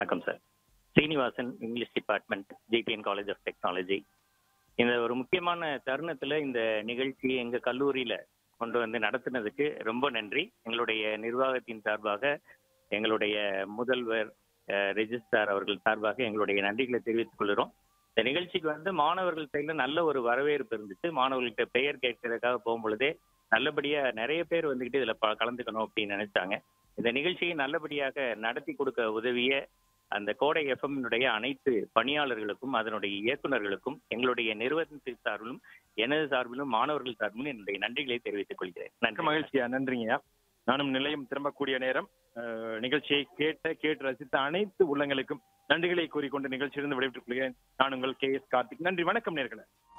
வணக்கம் sir Srinivasan English department GTN college of technology இந்த ஒரு முக்கியமான தருணத்துல இந்த நிகழ்ச்சி எங்க கல்லூரியில கொண்டு வந்து நடத்துனதுக்கு ரொம்ப நன்றி எங்களுடைய நிர்வாகத்தின் சார்பாக எங்களுடைய முதல்வர் அஹ், ரெஜிஸ்ட்ரார் அவர்கள் சார்பாக எங்களுடைய நன்றிகளை தெரிவித்துக் கொள்கிறோம் இந்த நிகழ்ச்சிக்கு வந்து மாணவர்கள் சைடுல நல்ல ஒரு வரவேற்பு இருந்துச்சு மாணவர்கள்ட்ட பெயர் கேட்கறதுக்காக போகும்பொழுதே நல்லபடியா நிறைய பேர் வந்துகிட்டு இதுல ப- கலந்துக்கணும் அப்படின்னு நினைச்சாங்க இந்த நிகழ்ச்சியை நல்லபடியாக நடத்தி கொடுக்க உதவிய அந்த கோடை எஃப்எம்னுடைய அனைத்து பணியாளர்களுக்கும் அதனுடைய இயக்குனர்களுக்கும் எங்களுடைய நிறுவனத்தின் சார்பிலும் எனது சார்பிலும் மாணவர்கள் சார்பிலும் என்னுடைய நன்றிகளை தெரிவித்துக் கொள்கிறேன் மிக்க நன்றி மகிழ்ச்சியா நன்றிங்கய்யா நானும் நிலையம் திரும்பக்கூடிய நேரம் அஹ், நிகழ்ச்சியை கேட்ட கேட்டு ரசித்த அனைத்து உள்ளங்களுக்கும் நன்றிகளை கூறிக்கொண்டு நிகழ்ச்சியிலிருந்து விடைபெற்றுக் கொள்கிறேன் நான் உங்கள் கே எஸ் கார்த்திக் நன்றி வணக்கம் நேர்களே